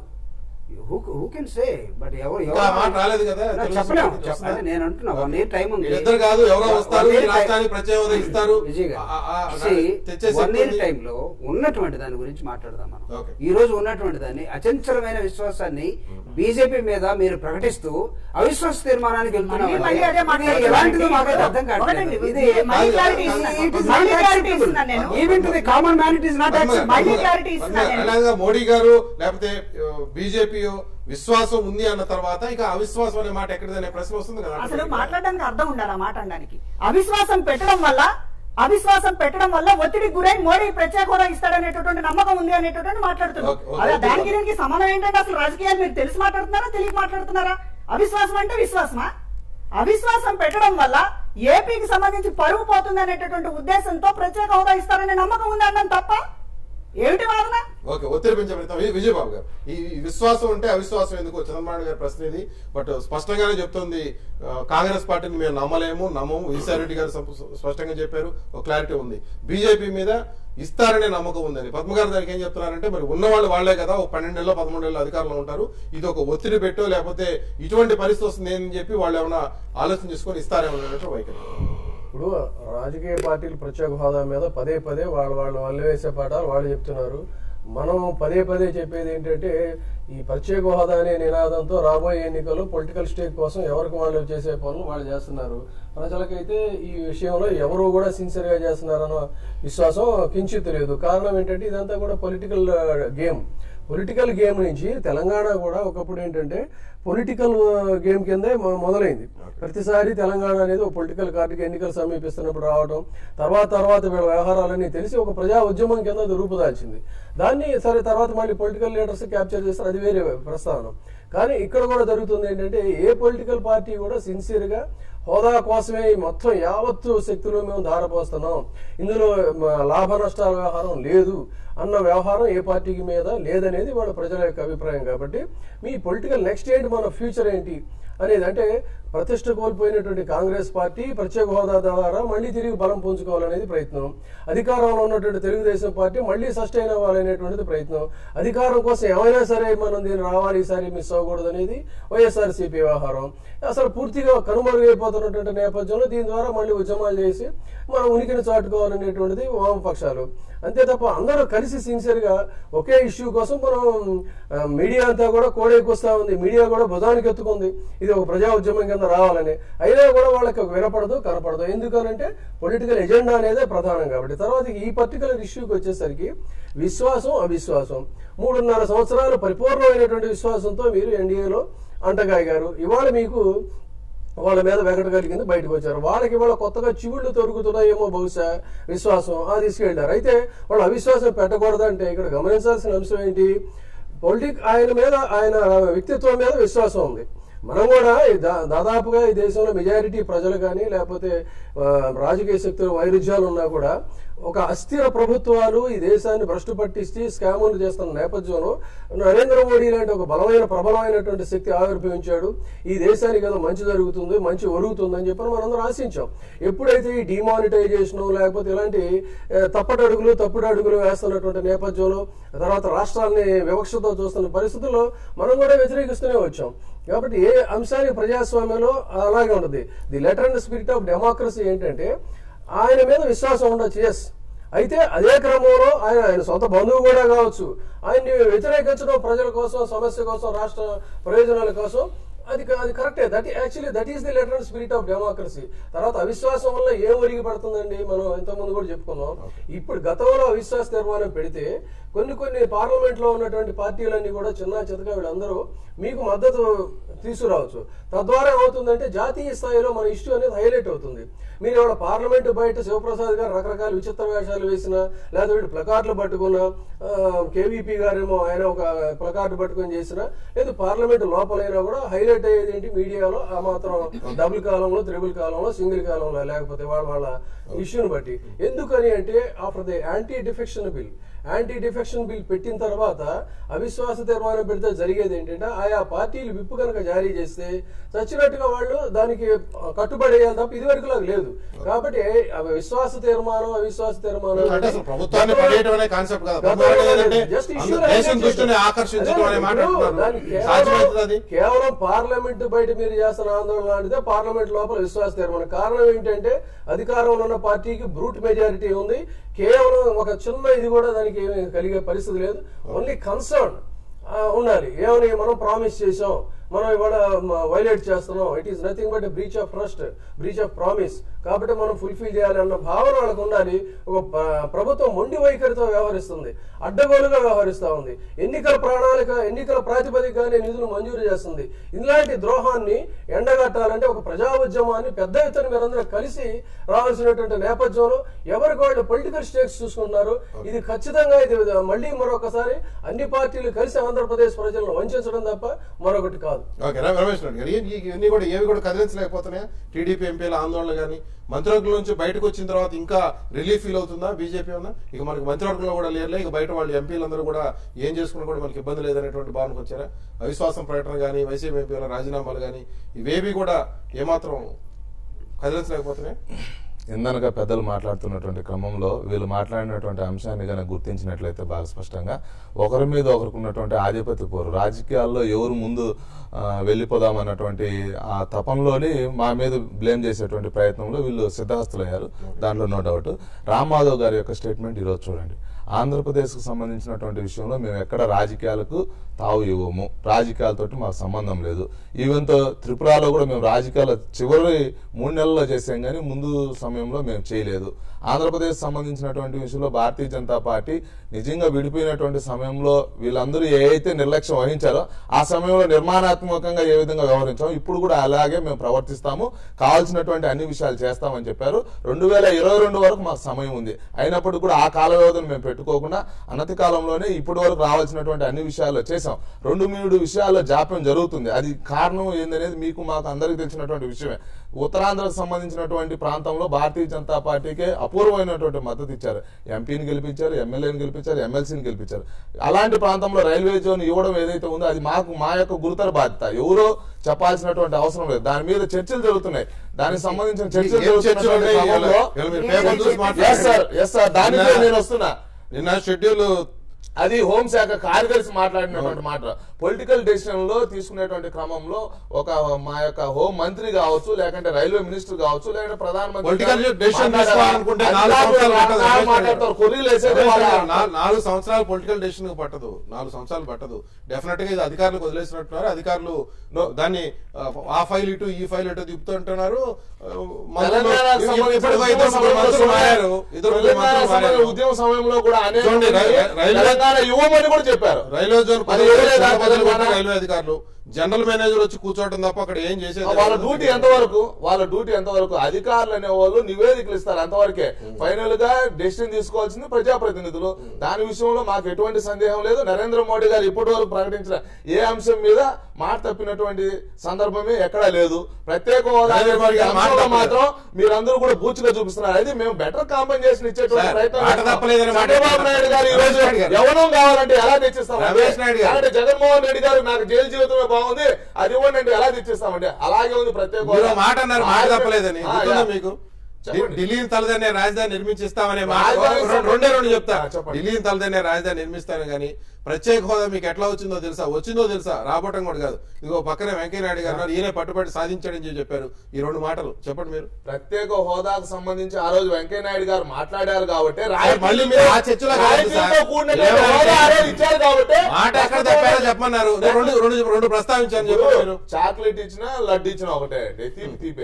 హూ కెన్ సే బట్ ఎవరు ఇంకా ఆ మాట రాలేదు కదా నా తెలుసు చెప్పలేము తెలుసు. చెప్పలేదు నేను అంటున్నా వన్ ఇయర్ టైం ఉంది వీళ్ళిద్దరు కాదు ఎవరో వస్తారు One ఈ year రాష్ట్రానికి time- ప్రత్యేక హోదా ఇస్తారు విజయ్ గారు, ఆ- ఆ- ఆ- see, తెచ్చే వన్ ఇయర్ శక్తి టైం లో ఉన్నటువంటి దాని గురించి మాట్లాడదాం మనం Okay. ఈ రోజు ఉన్నటువంటి దాన్ని అచంచలమైన విశ్వాసాన్ని బీజేపీ మీద మీరు ప్రకటిస్తూ అవిశ్వాస తీర్మానానికి వెళ్తున్నారు మళ్ళీ మళ్ళీ అదే మాట్లాడాలి. ఎలాంటిదో మాకు అర్థం ఒకటండి, కావట్లేదు ఇది మళ్ళీ clarity ఇస్తున్నాను. మళ్ళీ clarity ఇస్తున్నాను నేను. Even to the common man it is not పద్మ- మళ్ళీ పద్మ- clarity ఇస్తున్నా నేను. అలాగా మోడీ గారు లేకపోతే బీజేపీ విశ్వాసం ఉంది అన్న తర్వాత ఇక అవిశ్వాసం అనే మాట ఎక్కడిదనే ప్రశ్న వస్తుంది కదా అసలు మాట్లాడడానికి అర్థం ఉండాలి ఆ మాట అనడానికి అవిశ్వాసం పెట్టడం వల్ల అవిశ్వాసం పెట్టడం వల్ల ఒత్తిడికి గురై మోడీ ప్రత్యేక హోదా ఇస్తాడనేటటువంటి నమ్మకం ఉంది అనేటటువంటి మాట్లాడుతున్నారు ఓకే, ఓకే, అదే ఓకే. దానికి దీనికి సంబంధం ఏంటంటే అసలు రాజకీయాలు మీరు తెలిసి మాట్లాడుతున్నారా తెలియక మాట్లాడుతున్నారా అవిశ్వాసం అంటే విశ్వాసమా అవిశ్వాసం పెట్టడం వల్ల ఏపీకి సంబంధించి పరుగు పోతుంది అనేటటువంటి ఉద్దేశంతో ప్రత్యేక హోదా ఇస్తారనే నమ్మకం ఉంది అన్నాను తప్ప ఏమిటి వాదన ఓకే ఒత్తిడి పెంచే ప్రయత్నం వి- విజయబాబు గారు ఈ ఈ విశ్వాసం ఉంటే అవిశ్వాసం ఎందుకు చంద్రబాబు గారి ప్రశ్న ఇది బట్ స్పష్టంగానే చెప్తుంది ఆ, కాంగ్రెస్ పార్టీని మేము నమ్మలేము నమ్మము విశారెడ్డి గారు సంప- స్పష్టంగా చెప్పారు ఒక క్లారిటీ ఉంది బీజేపీ మీద ఇస్తారనే నమ్మకం ఉందని పద్మ గారు దానికి ఏం చెప్తున్నారంటే మరి ఉన్నవాళ్ళు వాళ్లే కదా ఒక పన్నెండేళ్ళు పదమూడేళ్ళు అధికారంలో ఉంటారు ఇది ఒక ఒత్తిడి పెట్టో లేకపోతే ఇటువంటి పరిస్థితి వస్తుంది అని చెప్పి వాళ్ళు ఏమైనా ఆలోచన చేసుకొని ఇస్తారేమో అన్నట్టు వైఖరి ఇప్పుడు రాజకీయ పార్టీలు ప్రత్యేక హోదా మీద పదే పదే వాళ్ళు వాళ్ళు వాళ్ళు వేసే పాఠాలు వాళ్ళు చెప్తున్నారు మనం పదే పదే చెప్పేది ఏంటంటే ఈ ప్రత్యేక హోదా అనే నినాదంతో రాబోయే ఎన్నికలు పొలిటికల్ స్టేక్ కోసం ఎవరికి వాళ్ళు చేసే పనులు వాళ్ళు చేస్తున్నారు ప్రజలకైతే ఈ విషయంలో ఎవరు కూడా సిన్సియర్ గా చేస్తున్నారన్న విశ్వాసం కించిత్ లేదు కారణం ఏంటంటే ఇదంతా కూడా పొలిటికల్ గేమ్ పొలిటికల్ గేమ్ నుంచి తెలంగాణ కూడా ఒకప్పుడు ఏంటంటే పొలిటికల్ గేమ్ కిందే మొ- మొదలైంది ప్రతిసారి తెలంగాణ అనేది ఒక పొలిటికల్ పార్టీకి ఎన్నికలు సమీపిస్తున్నప్పుడు రావడం తర్వాత తర్వాత వీళ్ళ వ్యవహారాలన్నీ తెలిసి ఒక ప్రజా ఉద్యమం కింద అది రూపుదాల్చింది దాన్ని సరే తర్వాత మళ్ళీ పొలిటికల్ లీడర్స్ క్యాప్చర్ చేస్తారు అది వేరే ప్రస్తావన కానీ ఇక్కడ కూడా జరుగుతుంది ఏంటంటే ఏ పొలిటికల్ పార్టీ కూడా సిన్సియర్ గా హోదా కోసమే ఈ మొత్తం యావత్తు శక్తులు మేము ధారపోస్తున్నాం ఇందులో మ, లాభ నష్టాల వ్యవహారం లేదు అన్న వ్యవహారం ఏ పార్టీకి మీద లేదనేది వాళ్ళ ప్రజల యొక్క అభిప్రాయం కాబట్టి మీ పొలిటికల్ నెక్స్ట్ ఏంటి మన ఫ్యూచర్ ఏంటి అనేది అంటే ప్రతిష్ట కోల్పోయినటువంటి కాంగ్రెస్ పార్టీ ప్రత్యేక హోదా ద్వారా మళ్ళీ తిరిగి బలం పుంజుకోవాలనేది ప్రయత్నం అధికారంలో ఉన్నటువంటి తెలుగుదేశం పార్టీ మళ్ళీ సస్టైన్ అవ్వాలనేటువంటిది ప్రయత్నం అధికారం కోసం ఏమైనా సరే మనం దీన్ని రావాలి ఈసారి మిస్ అవ్వకూడదు అనేది వైఎస్ఆర్సీపీ వ్యవహారం అసలు పూర్తిగా కనుమరుగైపోతున్నటువంటి నేపథ్యంలో దీని ద్వారా మళ్ళీ ఉద్యమాలు చేసి మన ఉనికిని చాటుకోవాలనేటువంటిది వామపక్షాలు అంతే తప్ప అందరూ కలిసి సిన్సియర్ గా ఒకే ఇష్యూ కోసం మనం ఆ, మీడియా అంతా కూడా కోడెక్కుస్తా ఉంది మీడియా కూడా భుజానికి ఎత్తుకుంది ఇది ఒక ప్రజా ఉద్యమం కింద రావాలని అయినా కూడా వాళ్ళకి వినపడదు కనపడదు ఎందుకనంటే పొలిటికల్ ఎజెండా అనేదే ప్రధానం కాబట్టి తర్వాత ఈ పర్టికులర్ ఇష్యూకి వచ్చేసరికి విశ్వాసం అవిశ్వాసం మూడున్నర సంవత్సరాలు పరిపూర్ణమైనటువంటి విశ్వాసంతో మీరు ఎన్డీఏలో అంటగాగారు ఇవాళ మీకు వాళ్ళ మీద వెంకట కలిగింది బయటకు వచ్చారు వాళ్ళకి ఇవాళ కొత్తగా చివుళ్ళు తొరుగుతున్నాయేమో బహుశా విశ్వాసం ఆ తీసుకెళ్లారు అయితే వాళ్ళు అవిశ్వాసం పెట్టకూడదంటే ఇక్కడ గమనించాల్సిన అంశం ఏంటి పొలిటిక్ ఆయన మీద ఆయన వ్యక్తిత్వం మీద విశ్వాసం ఉంది మనం కూడా ఈ దా- దాదాపుగా ఈ దేశంలో మెజారిటీ ప్రజలు కానీ లేకపోతే ఆ, రాజకీయ శక్తుల వైరుధ్యాలు ఉన్నా కూడా ఒక అస్థిర ప్రభుత్వాలు ఈ దేశాన్ని భ్రష్టు పట్టిస్తే స్కాములు చేస్తున్న నేపథ్యంలో నరేంద్ర మోడీ లాంటి ఒక బలమైన ప్రబలమైనటువంటి శక్తి ఆవిర్భవించాడు ఈ దేశానికి ఏదో మంచి జరుగుతుంది మంచి ఒరుగుతుంది అని చెప్పి మనందరం ఆశించాం ఎప్పుడైతే ఈ డిమానిటైజేషన్ లేకపోతే ఇలాంటి ఆ, తప్పటి అడుగులు తప్పుడు అడుగులు వేస్తున్నటువంటి నేపథ్యంలో తర్వాత రాష్ట్రాలని వివక్షతో చూస్తున్న పరిస్థితుల్లో మనం కూడా వ్యతిరేకిస్తూనే వచ్చాం కాబట్టి ఏ అంశానికి ప్రజాస్వామ్యంలో అలాగే ఉంటుంది the letter and spirit of democracy ఏంటంటే ఆయన మీద విశ్వాసం ఉండొచ్చు ఎస్ అయితే అదే క్రమంలో ఆయన ఆయన సొంత బంధువు కూడా కావచ్చు ఆయన్ని వ్యతిరేకించడం ప్రజల కోసం సమస్య కోసం రాష్ట్ర ప్రయోజనాల కోసం అది క- అది కరెక్టే that actually that is the letter and spirit of democracy తర్వాత అవిశ్వాసం వల్ల ఏం ఒరిగి పడుతుందండి మనం ఇంతకుముందు కూడా చెప్పుకున్నాం ఇప్పుడు గతంలో అవిశ్వాస తీర్మానం పెడితే కొన్ని కొన్ని పార్లమెంట్ లో ఉన్నటువంటి పార్టీలన్నీ కూడా చిన్న చితక వీళ్ళందరూ మీకు మద్దతు తీసుకురావచ్చు తద్వారా ఏమవుతుందంటే జాతీయ స్థాయిలో మన ఇష్యూ అనేది హైలైట్ అవుతుంది మీరు ఇవాళ పార్లమెంట్ బయట శివప్రసాద్ గారు రకరకాల విచిత్ర వేషాలు వేసిన లేదా వీడు ప్లకార్డులు పట్టుకున్న కేవీపీ గారేమో ఆయన ఒక ప్లకార్డు పట్టుకొని చేసిన లేదు పార్లమెంట్ లోపలైనా కూడా హైలైట్ సర్క్యులేట్ అయ్యేది ఏంటి మీడియాలో ఆ మాత్రం డబుల్ కాలంలో త్రిబుల్ కాలంలో సింగిల్ కాలంలో లేకపోతే వాళ్ళ వాళ్ళ ఇష్యూని బట్టి ఎందుకని అంటే after the anti defection bill anti defection bill పెట్టిన తర్వాత అవిశ్వాస తీర్మానం పెడితే జరిగేది ఏంటంటే ఆయా పార్టీలు విప్పు కనుక జారీ చేస్తే చచ్చినట్టుగా వాళ్ళు దానికి కట్టుబడి అయ్యాలి తప్ప ఇది వరకు లేదు కాబట్టి ఆ విశ్వాస తీర్మానం అవిశ్వాస తీర్మానం అంటే అసలు ప్రభుత్వాన్ని పడేయడం అనే కాన్సెప్ట్ కాదు ప్రభుత్వం అనేది ఏంటంటే Just issue అందరూ raise దేశం చేసి- దృష్టిని ఆకర్షించడం అనే మాట ఇప్పుడు అంటున్నారు దానికి కేవలం- సాధ్యమవుతుంది అది కేవలం పార్లమెంట్ బయట మీరు చేస్తున్న ఆందోళన లాంటిదే పార్లమెంట్ లోపల విశ్వాస తీర్మానం కారణం ఏంటంటే అధికారంలో ఉన్న పార్టీకి బ్రూట్ మెజారిటీ ఉంది కేవలం ఒక చిన్న ఇది కూడా దానికి ఏమీ కలిగే పరిస్థితి లేదు ఓన్లీ కన్సర్న్ ఉండాలి ఏమని మనం ప్రామిస్ చేసాం మనం ఇవాళ వైలేట్ చేస్తున్నాం it is nothing but breach of trust breach of promise కాబట్టి మనం ఫుల్ఫిల్ చేయాలి అన్న భావన వాళ్ళకు ఉండాలి ఒక ప- ప్రభుత్వం మొండి వైఖరితో వ్యవహరిస్తుంది అడ్డగోలుగా వ్యవహరిస్తా ఉంది ఎన్నికల ప్రణాళిక ఎన్నికల ప్రాతిపదికగానే నిధులు మంజూరు చేస్తుంది ఇలాంటి ద్రోహాన్ని ఎండగట్టాలంటే ఒక ప్రజా ఉద్యమాన్ని పెద్ద ఎత్తున మీరందరూ కలిసి రావాల్సినటువంటి నేపథ్యంలో ఎవరికి వాళ్ళు పొలిటికల్ స్టేక్స్ చూసుకున్నారు ఇది ఖచ్చితంగా ఇది మళ్ళీ మరొకసారి అన్ని పార్టీలు కలిసి ఆంధ్రప్రదేశ్ ప్రజలను వంచడం తప్ప మరొకటి కాదు ఓకే ర- రమేష్ రెడ్డి గారు ఈ- ఈ- ఇవన్నీ కూడా ఏవి కూడా కదిలించలేకపోతున్నాయా టీడీపీ ఎంపీల ఆందోళన కానీ మంత్రివర్గం నుంచి బయటకు వచ్చిన తర్వాత ఇంకా రిలీఫ్ ఫీల్ అవుతుందా బీజేపీ ఉన్నా ఇక మనకి మంత్రివర్గంలో కూడా లేరులే ఇక బయట వాళ్ళు ఎంపీలందరూ కూడా ఏం చేసుకున్నా కూడా మనకి ఇబ్బంది లేదనేటువంటి భావనకు వచ్చారా అవిశ్వాసం ప్రకటన కానీ వైసీపీ ఎంపీల రాజీనామాలు కానీ ఇవేవి కూడా ఏమాత్రం కదిలించలేకపోతున్నాయి ఇందనగా పెద్దలు మాట్లాడుతున్నటువంటి క్రమంలో వీళ్ళు మాట్లాడినటువంటి అంశాన్ని కనుక గుర్తించినట్లయితే బాగా స్పష్టంగా ఒకరి మీద ఒకరికి ఉన్నటువంటి ఆధిపత్య పోరు రాజకీయాల్లో ఎవరు ముందు ఆ, వెళ్ళిపోదాం అన్నటువంటి ఆ తపంలోని మా మీద బ్లేమ్ చేసేటువంటి ప్రయత్నంలో వీళ్ళు సిద్ధహస్తులయ్యారు దాంట్లో నో డౌట్ రామ్మాధవ్ గారి యొక్క స్టేట్మెంట్ ఈరోజు చూడండి ఆంధ్రప్రదేశ్కు సంబంధించినటువంటి విషయంలో మేము ఎక్కడ రాజకీయాలకు తావు ఇవ్వము రాజకీయాలతోటి మాకు సంబంధం లేదు ఈవెన్ తో త్రిపురలో కూడా మేము రాజకీయాల చివరి మూడు నెలల్లో చేసాం కానీ ముందు సమయంలో మేము చేయలేదు ఆంధ్రప్రదేశ్ సంబంధించినటువంటి విషయంలో భారతీయ జనతా పార్టీ నిజంగా విడిపోయినటువంటి సమయంలో వీళ్ళందరూ ఏ అయితే నిర్లక్ష్యం వహించారో ఆ సమయంలో నిర్మాణాత్మకంగా ఏ విధంగా వ్యవహరించామో ఇప్పుడు కూడా అలాగే మేము ప్రవర్తిస్తాము కావాల్సినటువంటి అన్ని విషయాలు చేస్తామని చెప్పారు రెండు వేల ఇరవై రెండు వరకు మాకు సమయం ఉంది అయినప్పటికీ కూడా ఆ కాల వ్యవధిని మేము పెట్టుకోకుండా అనతి కాలంలోనే ఇప్పటి వరకు రావాల్సినటువంటి అన్ని విషయాల్లో చేసాం రెండు మూడు విషయాల్లో జాప్యం జరుగుతుంది అది కారణం ఏందనేది మీకు మాకు అందరికీ తెలిసినటువంటి విషయమే ఉత్తరాంధ్రకు సంబంధించినటువంటి ప్రాంతంలో భారతీయ జనతా పార్టీకే అపూర్వమైనటువంటి మద్దతు ఇచ్చారు ఎంపీని గెలిపించారు ఎమ్మెల్యేని గెలిపించారు ఎమ్మెల్సీని గెలిపించారు అలాంటి ప్రాంతంలో రైల్వే జోన్ ఇవ్వడం ఏదైతే ఉందో అది మాకు మా యొక్క గురుతర బాధ్యత ఎవరో చెప్పాల్సినటువంటి అవసరం లేదు దాని మీద చర్చలు జరుగుతున్నాయి దానికి సంబంధించిన చర్చలు ఏం చర్చలు జరుగుతున్నటువంటి ఉన్నాయి? క్రమంలో ఇవాళ మీరు పేపర్ చూసి ఎస్ మాట్లాడారు సార్ ఎస్ సార్ దాని మీద నేను వస్తున్నా నిన్న షెడ్యూల్ అది హోంశాఖ కార్యదర్శి మాట్లాడినటువంటి మాట పొలిటికల్ డెసిషన్ లో తీసుకునేటువంటి క్రమంలో ఒక మా యొక్క హోం మంత్రి కావచ్చు లేకంటే రైల్వే మినిస్టర్ కావచ్చు లేకంటే ప్రధానమంత్రి Political కానీ decision మాట్లాడారు. తీసుకోవాలనుకుంటే అది నాలుగు కాదు, సంవత్సరాలు పట్టదు. నాలుగు రమేష్ మాట్లాడతారు గారు. కొర్రీలు వేసేది రమేష్ వాళ్ళ- గారు, నాలుగు- నాలుగు సంవత్సరాలు పొలిటికల్ డెసిషన్ పట్టదు నాలుగు సంవత్సరాలు పట్టదు డెఫినెట్ గా ఇది అధికారులకు వదిలేసినట్టున్నారు అధికారులు దాన్ని ఆ, ఆ ఫైల్ ఇటు ఈ ఫైల్ ఇటు తిప్పుతుంటున్నారు ఆ, మంత్రులు- తెలంగాణకు ఇప్పటికో సంబంధించిన ఇద్దరు ముగ్గురు మంత్రులు మారారు ఇద్దరు ముగ్గురు తెలంగాణ మంత్రులు మారారు సంబంధించిన ఉద్యమ సమయంలో కూడా అనేక చూడండి, మంది రై- రైల్వే- తెలంగాణ యువమని కూడా చెప్పారు రైల్వే జోన్ అది పదవి ఎవరే చాలా దాకా బదులు కొట్టారు తెలంగాణ? రైల్వే అధికారులు జనరల్ మేనేజర్ వచ్చి కూర్చోవడం తప్ప అక్కడ ఏం చేసేది వాళ్ళ లేదు. డ్యూటీ ఎంతవరకు వాళ్ళ డ్యూటీ ఎంతవరకు అధికారులు అనే వాళ్ళు నివేదికలు ఇస్తారు అంతవరకే ఫైనల్ గా డెసిషన్ తీసుకోవాల్సింది ప్రజాప్రతినిధులు దాని విషయంలో మాకు ఎటువంటి సందేహం లేదు నరేంద్ర మోడీ గారు ఇప్పటి వరకు ప్రకటించిన ఏ అంశం మీద మాట తప్పినటువంటి సందర్భమే ఎక్కడా లేదు ప్రత్యేక హోదా నరేంద్ర మోడీ గారు మాట అంశంలో తప్పలేదు. మాత్రం మీరందరూ కూడా బూచిగా చూపిస్తున్నారు అది మేము బెటర్ కాంపెన్సేషన్ ఇచ్చేటువంటి సార్, ప్రయత్నం మాట చేస్తున్నాం. తప్పలేదని మాట చంద్రబాబు నాయుడు గారు ఈ రోజు రమేష్ నాయుడు గారు. యవనం కావాలంటే ఎలా తెచ్చిస్తాం రమేష్ నాయుడు గారు. అంటే జగన్మోహన్ రెడ్డి గారు నాకు జైలు జీవితమే బాగుంది అది ఇవ్వండి అంటే ఎలా తెచ్చిస్తామండి అలాగే ఉంది ప్రత్యేక మీరు హోదా. ఒక మాట అన్నారు మాట తప్పలేదని ఆ, గుర్తుందా యా. మీకు చెప్పండి. ఢిల్లీని తలదన్నే రాజధాని నిర్మించిస్తామనే మాట రాజధాని రెండు- రెండే రెండు చెప్తా ఆ, చెప్పండి. ఢిల్లీని తలదన్నే రాజధాని నిర్మిస్తాను కానీ ప్రత్యేక హోదా మీకు ఎట్లా వచ్చిందో తెలుసా వచ్చిందో తెలుసా రాబోటం కూడా కాదు ఇదిగో పక్కనే వెంకయ్యనాయుడు గారు ఉన్నారు. ఈయనే పట్టుబట్టి సాధించాడని చెప్పి చెప్పారు ఈ రెండు మాటలు చెప్పండి మీరు ప్రత్యేక హోదాకు సంబంధించి ఆ రోజు వెంకయ్య నాయుడు గారు మాట్లాడారు కాబట్టి మళ్ళీ మీరు ఆ చర్చలో కాదు రాయితీలతో సార్. కూడినటువంటి ఏమంటే- హోదా ఆ రోజు ఇచ్చారు కాబట్టి మాట ఎక్కడ తప్పారో చెప్పమన్నారు నేను రెండు రెండు రెండు ప్రస్తావించాను చెప్పండి మీరు చాక్లెట్ ఇచ్చినా లడ్డు ఇచ్చినా ఒకటే అండి తీపి తీపే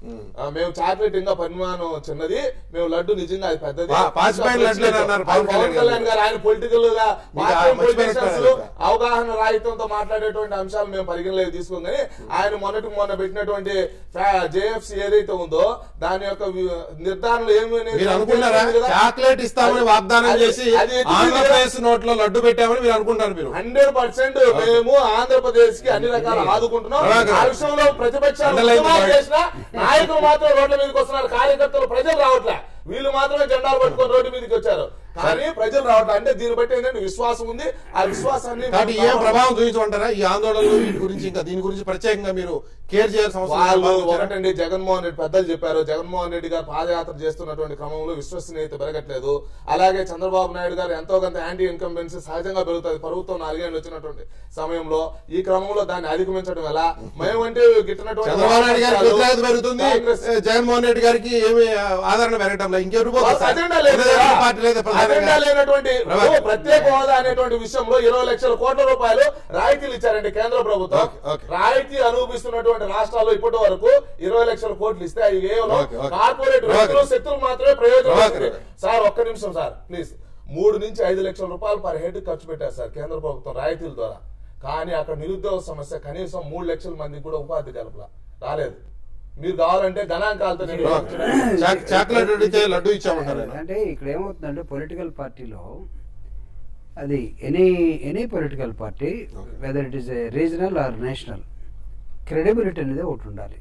ఆ, మేము చాక్లెట్ ఇంకా పరిమాణం చిన్నది మేము లడ్డు నిజంగా అది పెద్దది పా- పాచిపోయిన లడ్డులే అన్నారు పవన్ పవన్ కళ్యాణ్ కళ్యాణ్ గారు ఆయన పొలిటికల్ గా మీకు ఆ మాత్రం మర్చిపోయిన politicians పేరు. అవగాహన రాహిత్యంతో మాట్లాడేటువంటి అంశాలు మేము పరిగణలోకి తీసుకోగానే ఆయన మొన్నటి మొన్న పెట్టినటువంటి జేఎఫ్సి ఏదైతే ఉందో దాని యొక్క వి- నిర్ధారణలు ఏమి అనేది మీరు అనుకున్నారా తెలియదు కదా. చాక్లెట్ ఇస్తామని వాగ్దానం అది- చేసి అది ఎత్తుకు ఆంధ్రప్రదేశ్ నోట్లో లడ్డు పెట్టామని మీరు అనుకుంటారు మీరు హండ్రెడ్ పర్సెంట్ మేము ఆంధ్రప్రదేశ్ కి అన్ని రకాల ఆదుకుంటున్నాం ప్రభాకర్. ఆ విషయంలో ప్రతిపక్షాలు అండర్లైన్ ఉద్యమాలు పాయింట్. చేసిన నాయకులు మాత్రం రోడ్ల మీదకి వస్తున్నారు కార్యకర్తలు ప్రజలు రావట్లే వీళ్ళు మాత్రమే జెండాలు పట్టుకొని రోడ్డు మీదకి వచ్చారు కానీ ప్రజలు రావట్లే అంటే దీన్ని బట్టి ఏంటంటే విశ్వాసం ఉంది ఆ విశ్వాసాన్ని కాబట్టి మేము ఏం ప్రభావం చూపించమంటారా ఈ ఆందోళనలు వీటి గురించి ఇంకా దీని గురించి ప్రత్యేకంగా మీరు కేర్ చేయాల్సిన అవసరం వాళ్ళు ఉందా? ఒకటండి జగన్మోహన్ రెడ్డి పెద్దలు చెప్పారు జగన్మోహన్ రెడ్డి గారు పాదయాత్ర చేస్తున్నటువంటి క్రమంలో విశ్వసనీయత పెరగట్లేదు అలాగే చంద్రబాబు నాయుడు గారు ఎంతో కొంత యాంటీ ఇన్కంబెన్సీ సహజంగా పెరుగుతుంది ప్రభుత్వం నాలుగేళ్ళు వచ్చినటువంటి సమయంలో ఈ క్రమంలో దాన్ని అధిగమించడం ఎలా మేమంటే గిట్టినటువంటి చంద్రబాబు నాయుడు గారికి వ్యతిరేకత పెరుగుతుంది కాంగ్రెస్ ఏ, జగన్మోహన్ రెడ్డి గారికి ఏమి ఆ, ఆదరణ పెరగటం లేదు ఇంకెవరు పోతారు వాళ్ళకి సార్? అజెండా లేదు తెలుగుదేశం కదా. పార్టీ లేదా అజెండా ప్రధానంగా లేనటువంటి ప్రభాకర్. ఓ ప్రత్యేక హోదా అనేటువంటి విషయంలో ఇరవై లక్షల కోట్ల రూపాయలు రాయితీలు ఇచ్చారండి కేంద్ర ప్రభుత్వం ఓకే, ఓకే. రాయితీ అనుభవిస్తున్నటువంటి రాష్ట్రాల్లో ఇప్పటి వరకు ఇరవై లక్షల కోట్లు ఇస్తే అవి కేవలం ఓకే, ఓకే. కార్పొరేట్ ప్రభాకర్. వ్యక్తులు శక్తులు మాత్రమే ప్రయోజనం ప్రభాకర్. వస్తుంది. సార్ ఒక్క నిమిషం సార్ ప్లీజ్ మూడు నుంచి ఐదు లక్షల రూపాయలు పర్ హెడ్ ఖర్చు పెట్టారు సార్ కేంద్ర ప్రభుత్వం రాయితీల ద్వారా కానీ అక్కడ నిరుద్యోగ సమస్య కనీసం మూడు లక్షల మందికి కూడా ఉపాధి కలపలా రాలేదు మీరు కావాలంటే గణాంకాలతో నేను చాక్- చాక్లెట్ అడిగితే లడ్డు ఇచ్చామంటారు ఆయన. అంటే ఇక్కడ ఏమవుతుందంటే పొలిటికల్ పార్టీలో అది any any political party whether it is a regional or national credibility అనేది ఒకటి ఉండాలి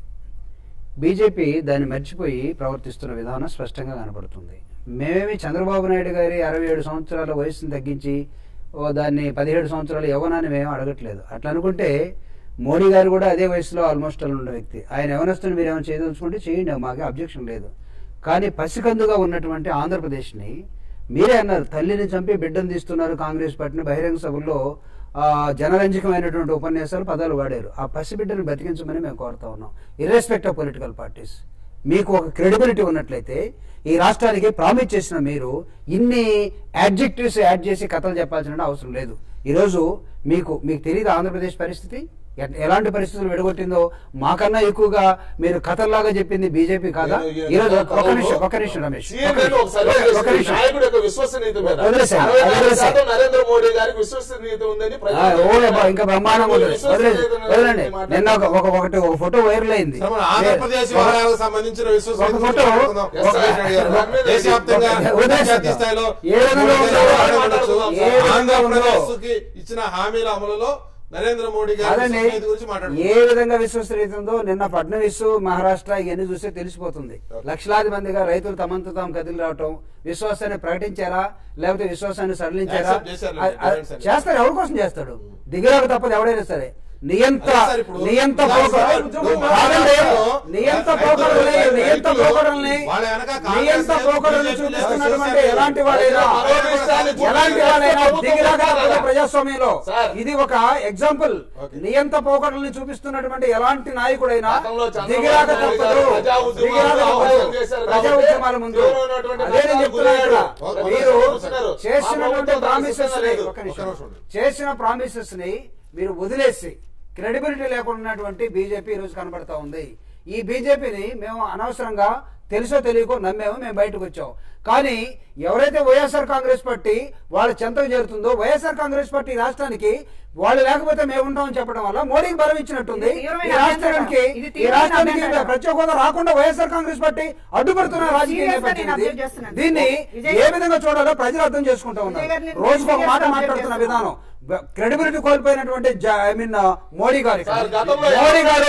బీజేపీ దాన్ని మర్చిపోయి ప్రవర్తిస్తున్న విధానం స్పష్టంగా కనబడుతుంది మేమేమి చంద్రబాబు నాయుడు గారి అరవై ఏడు సంవత్సరాల వయసును తగ్గించి ఓ దాన్ని పదిహేడు సంవత్సరాల యవ్వనాన్ని మేము అడగట్లేదు అట్లా అనుకుంటే మోడీ గారు కూడా అదే వయసులో ఆల్మోస్ట్ అలా ఉన్న వ్యక్తి ఆయన ఎవరినొస్తున్న మీరు ఏమైనా చేయదలుచుకుంటే చేయండి మాకే అబ్జెక్షన్ లేదు కానీ పసికందుగా ఉన్నటువంటి ఆంధ్రప్రదేశ్ని మీరే అన్నారు తల్లిని చంపి బిడ్డను తీస్తున్నారు కాంగ్రెస్ పార్టీని బహిరంగ సభల్లో ఆ, జనరంజకమైనటువంటి ఉపన్యాసాలు పదాలు వాడారు ఆ పసిబిడ్డను బతికించమని మేము కోరుతా ఉన్నాం ఇర్రెస్పెక్ట్ ఆఫ్ పొలిటికల్ పార్టీస్ మీకు ఒక క్రెడిబిలిటీ ఉన్నట్లయితే ఈ రాష్ట్రానికి ప్రామిస్ చేసిన మీరు ఇన్ని యాడ్జెక్టివ్స్ యాడ్ చేసి కథలు చెప్పాల్సిన అవసరం లేదు ఈరోజు మీకు మీకు తెలియదు ఆంధ్రప్రదేశ్ పరిస్థితి ఎ- ఎలాంటి పరిస్థితులు విడగొట్టిందో మాకన్నా ఎక్కువగా మీరు కథల్లాగా చెప్పింది బీజేపీ కాదా నేను ఈ ఈరోజు నెల ఒక నిమిషం కాలంలో ఒక నిమిషం రమేష్ ఒక CNN నిమిషం. ఒక సర్వే ఒక చేసింది. నిమిషం నాయకుడి యొక్క విశ్వసనీయత మీద వదిలేసేయండి, అరవై నాలుగు వదిలేసేయండి. శాతం నరేంద్ర మోడీ గారికి విశ్వసనీయత ఉందని ఆ, ప్రజలు ఓ అబ్బా, ఇంకా బ్రహ్మాండంగా ఉంది వదిలేండి విశ్వసనీయతను వదిలేండి మాట్లాడుతున్నారు. నిన్న ఒక ఒక- ఒకటి ఒక ఫోటో వైరల్ అయింది సార్, మన ఆంధ్రప్రదేశ్ ఒక- వ్యవహారాలకు సంబంధించిన విశ్వసనీయత ఒక గురించి ఫోటో, మాట్లాడుకుందాం. ఒక- సురేష్ రెడ్డి గారు. ఒక- దేశవ్యాప్తంగా ఒక- వదిలేసేద్దాం. జాతీయ స్థాయిలో ఏ విధంగా మోడీ గారు ఉందో మాట్లాడవచ్చు. ఏ విధంగా ఆంధ్రప్రదేశ్ కి ఇచ్చిన హామీల అమలులో నరేంద్ర మోడీ గారి అదండి విశ్వసనీయత గురించి ఏ మాట్లాడుకుందాం విధంగా విశ్వసనీయత ఉందో నిన్న ఫడ్నవీస్ మహారాష్ట్ర ఇవన్నీ చూస్తే తెలిసిపోతుంది లక్షలాది మందిగా రైతులు తమంత తాము కదిలి రావటం విశ్వాసాన్ని ప్రకటించారా లేకపోతే విశ్వాసాన్ని సడలించారా Accept చేశారు, అ- అ- demands అని. చేస్తారు ఎవరి కోసం చేస్తాడు దిగిరాక తప్పదు ఎవడైనా సరే నియంత అదే సార్ ఇప్పుడు నియంత ఉద్యోగం పోక- సార్, ఉద్యోగం కాదండి, రైతులు- నియంత రైతులు- పోకడల్ని నియంత రైతులు పోకడల్ని వాళ్ళ వెనక కాంగ్రెస్ నియంత లేదు, పోకడల్ని BJP లేదు, చూపిస్తున్నటువంటి శివసేన ఎలాంటి వాళ్ళైనా మరో విషయాన్ని ఎలాంటి వాళ్ళైనా దిగిరాక తప్పదు ప్రజాస్వామ్యంలో సార్. ఇది ఒక ఎగ్జాంపుల్ ఓకే. నియంత పోకడల్ని చూపిస్తున్నటువంటి ఎలాంటి నాయకుడైనా గతంలో చంద్రబాబు దిగిరాక నాయుడు తప్పదు గారు ప్రజా ఉద్యమాలు దిగిరాక తప్పదు ఆహ్వానం చేశారు ప్రజా కాబట్టి ఉద్యమాల ముందు తీవ్రమైనటువంటి అదే నేను చెప్తున్నా ఇక్కడ ఓకే, మీరు ఓకే. చేసినటువంటి మా ప్రభుత్వం ప్రామిసెస్ దానికి లేదు. ఒక నిమిషం. ఒక్క నిమిషం. చేసిన ప్రామిసెస్ ని మీరు వదిలేసి క్రెడిబిలిటీ లేకుండా ఉన్నటువంటి బీజేపీ ఈరోజు కనబడతా ఉంది ఈ బీజేపీని మేము అనవసరంగా తెలుసో తెలియకో నమ్మేమో మేము బయటకు వచ్చాం కానీ ఎవరైతే వైఎస్ఆర్ కాంగ్రెస్ పార్టీ వాళ్ళ చెంతకు చేరుతుందో వైఎస్ఆర్ కాంగ్రెస్ పార్టీ రాష్ట్రానికి వాళ్ళు లేకపోతే మేము ఉంటామని చెప్పడం వల్ల మోడీకి బలం ఇచ్చినట్టుంది ఇది తీవ్రమైన ఈ రాష్ట్రానికి ఇది ఈ తీవ్రమైన రాష్ట్రానికి అభ్యంతరం. ప్రత్యేక హోదా రాకుండా వైఎస్ఆర్ కాంగ్రెస్ పార్టీ అడ్డుపడుతున్న రాజకీయ Serious గా నేపథ్యం నేను ఇది. అబ్జర్వ్ చేస్తున్నాను. దీన్ని విజయ్ ఏ విధంగా చూడాలో ప్రజలు అర్థం చేసుకుంటా ఉన్నారు విజయ్ గారిని రోజుకు ఒక serious మాట గా మాట్లాడుతున్న అబ్జర్వ్ విధానం క్రెడిబిలిటీ కోల్పోయినటువంటి ఐ మీన్ మోడీ గారు సార్, గతంలో మోడీ గారు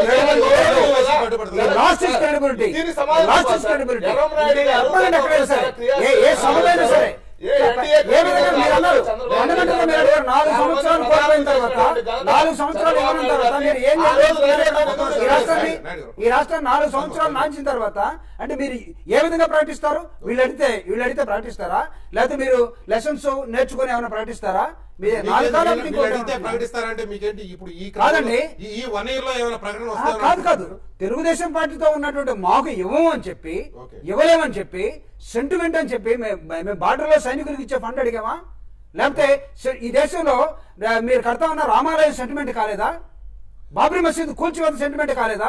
గారు లాస్ట్ ఇస్ క్రెడిబిలిటీ దీనికి సమాధానం లాస్ట్ ఇస్ చెప్పాలి సార్. క్రెడిబిలిటీ జగన్ నాయుడు గారు ఎప్పుడైనా ఎక్కడైనా సరే క్రియాశీలక ఏ- ఏ సభలైనా సరే ఏ ఎన్డీఏ ఏ విధంగా మీరు అన్నారు చంద్రబాబు ఫండమెంటల్ గా మీరు నాయుడు అడిగారు, నాలుగు గారు సంవత్సరాలు ప్రధాని కోల్పోయిన తర్వాత చేసినటువంటి నాలుగు సంవత్సరాలు చంద్రబాబు ఇవ్వడం తర్వాత నాయుడు మీరు ఏం ఆ రోజు చేయాలి? ఈ రాష్ట్రాన్ని నాయుడు గారు. ఈ రాష్ట్రాన్ని నాలుగు సంవత్సరాలు నాంచిన తర్వాత అంటే మీరు ఏ విధంగా ప్రకటిస్తారు వీళ్ళు అడిగితే వీళ్ళు అడిగితే ప్రకటిస్తారా లేకపోతే మీరు లెసన్స్ నేర్చుకుని ఏమైనా ప్రకటిస్తారా మీరు నాలుగు కాలాలు వీళ్ళు ఇంకోటి అడిగితే ఏమన్నా? ప్రకటిస్తారంటే మీకేంటి ఇప్పుడు ఈ కాదండి. క్రమంలో ఈ- ఈ వన్ ఇయర్ లో ఏమైనా ప్రకటన ఆ, వస్తుందా కాదు కాదు తెలుగుదేశం పార్టీతో ఉన్నటువంటి మాకు ఇవ్వము అని చెప్పి ఓకే. ఇవ్వలేమని చెప్పి సెంటిమెంట్ అని చెప్పి మే- మేము బార్డర్లో సైనికులకు ఇచ్చే ఫండ్ అడిగామా లేకపోతే సె- ఈ దేశంలో ఆ, మీరు కడతా ఉన్న రామాలయం సెంటిమెంట్ కాలేదా బాబ్రీ మసీద్ కూల్చివేత సెంటిమెంట్ కాలేదా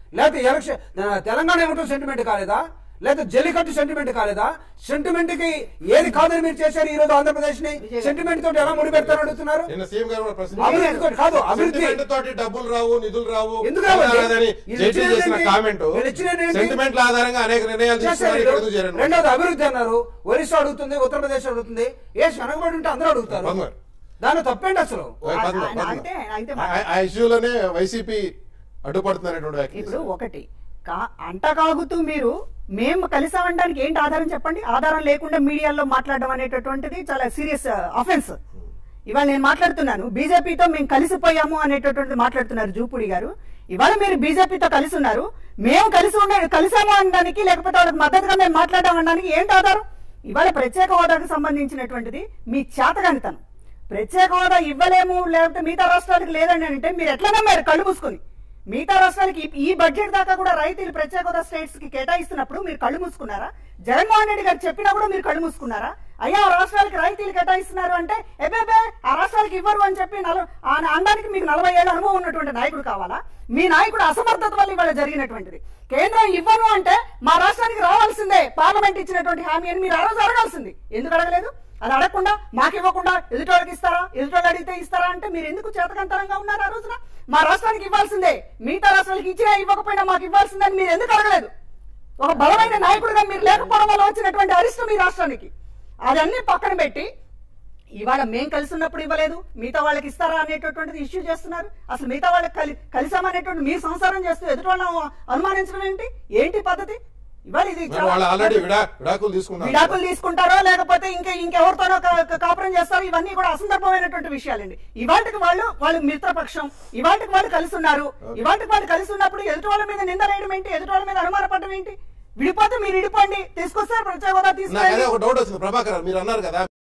లేకపోతే ఎలక్షన్ ఆ, తెలంగాణ ఇవ్వటం సెంటిమెంట్ కాలేదా లేదా జల్లికట్టు సెంటిమెంట్ కాలేదా సెంటిమెంట్ కి ఏది కాదని మీరు చేశారు ఈ రోజు ఆంధ్రప్రదేశ్ ని సెంటిమెంట్ తోటి ఎలా ముడిపెడతారు అడుగుతున్నారు నిన్న సీఎం గారు కూడా అభివృద్ధి తోటి కాదు, అభివృద్ధి. సెంటిమెంట్ తోటి డబ్బులు రావు నిధులు రావు ఎందుకు రావండి? రాదని వీళ్ళు జైట్లీ ఇచ్చినది చేసిన ఏంటి? కామెంట్ వీళ్ళు ఇచ్చినది ఏంటి? సెంటిమెంట్ల ఆధారంగా అనేక నిర్ణయాలు చేశారు తీసుకున్నారు వీళ్ళు. ఇక్కడ ఎందుకు చేయరండి? రెండోది అభివృద్ధి అన్నారు ఒరిస్సా అడుగుతుంది ఉత్తరప్రదేశ్ అడుగుతుంది ఏ వెనకబడి ఉంటే అందరూ అడుగుతారు పద్మ. దాని తప్పేంటి అసలు ఓ, పద్మ, ఆయన- పద్మ. అయితే అయితే ఆ- ఆ ఇష్యూలోనే వైసీపీ అడ్డుపడుతున్నటువంటి వ్యాఖ్యలు ఇప్పుడు చేశారు. ఒకటి కా- అంటకాగుతూ మీరు మేము కలిసామనడానికి ఏంటి ఆధారం చెప్పండి ఆధారం లేకుండా మీడియాలో మాట్లాడడం అనేటటువంటిది చాలా సీరియస్ అఫెన్స్ ఇవాళ నేను మాట్లాడుతున్నాను బీజేపీతో మేము కలిసిపోయాము అనేటటువంటిది మాట్లాడుతున్నారు జూపుడి గారు ఇవాళ మీరు బీజేపీతో కలిసి ఉన్నారు మేము కలిసి ఉండ కలిసాము అనడానికి లేకపోతే వాళ్ళకి మద్దతుగా మేము మాట్లాడాం అనడానికి ఏంటి ఆధారం ఇవాళ ప్రత్యేక హోదాకు సంబంధించినటువంటిది మీ చేతగానితనం ప్రత్యేక హోదా ఇవ్వలేము లేకపోతే మిగతా రాష్ట్రాలకు లేదండి అంటే మీరు ఎట్లా నమ్మారు కళ్ళు మూసుకొని మిగతా రాష్ట్రాలకి ఈ- ఈ బడ్జెట్ దాకా కూడా రైతులు ప్రత్యేక హోదా స్టేట్స్ కి కేటాయిస్తున్నప్పుడు మీరు కళ్ళు మూసుకున్నారా జగన్మోహన్ రెడ్డి గారు చెప్పినా కూడా మీరు కళ్ళు మూసుకున్నారా అయ్యా ఆ రాష్ట్రాలకి రైతులు కేటాయిస్తున్నారు అంటే ఎబేబే ఆ రాష్ట్రాలకి ఇవ్వరు అని చెప్పి నల ఆ- అనడానికి మీకు నలభై ఏళ్ళ అనుభవం ఉన్నటువంటి నాయకుడు కావాలా మీ నాయకుడు అసమర్థత వల్ల ఇవాళ జరిగినటువంటిది కేంద్రం ఇవ్వను అంటే మా రాష్ట్రానికి రావాల్సిందే పార్లమెంట్ ఇచ్చినటువంటి హామీ అని మీరు ఆ రోజు అడగాల్సింది ఎందుకు అడగలేదు అది అడగకుండా మాకు ఇవ్వకుండా ఎదుటోళ్ళకి ఇస్తారా ఎదుటోళ్ళు అడిగితే ఇస్తారా అంటే మీరు ఎందుకు చేతకంతరంగా ఉన్నారు ఆ రోజున మా రాష్ట్రానికి ఇవ్వాల్సిందే మిగతా రాష్ట్రాలకు ఇచ్చినా ఇవ్వకపోయినా మాకు ఇవ్వాల్సిందే అని మీరు ఎందుకు అడగలేదు ఒక బలమైన నాయకుడిగా మీరు లేకపోవడం వల్ల వచ్చినటువంటి అరిష్టం మీ రాష్ట్రానికి అదన్నీ పక్కన పెట్టి ఇవాళ మేం కలిసి ఉన్నప్పుడు ఇవ్వలేదు మిగతా వాళ్ళకి ఇస్తారా అనేటటువంటిది ఇష్యూ చేస్తున్నారు అసలు మిగతా వాళ్ళకి కలి కలిసామనేటువంటి మీరు సంసారం చేస్తూ ఎదుటి వాళ్ళని అనుమానించడం ఏంటి ఏంటి పద్ధతి ఇవాళ ఇది మరి చాలా- వాళ్ళు ఆల్రెడీ విడా విడాకులు తీసుకున్నారు విడాకులు తీసుకుంటారో లేకపోతే ఇంకా ఇంకెవరితోనో కా- కా- కాపురం చేస్తారో ఇవన్నీ కూడా అసందర్భమైనటువంటి విషయాలండి ఇవాటికి వాళ్ళు వాళ్ళు మిత్రపక్షం ఇవాటికి వాళ్ళు కలిసి ఉన్నారు ఇవాటికి వాళ్ళు కలిసి ఉన్నప్పుడు ఎదుటి వాళ్ళ మీద నింద వేయడం ఏంటి ఎదుటి వాళ్ళ మీద అనుమానపడడం ఏంటి విడిపోతే మీరు విడిపోండి తీసుకొస్తారు ప్రత్యేక హోదా నాకు అదే తీసుకురండి ఒక డౌట్ వచ్చింది ప్రభాకర్ మీరు అన్నారు కదా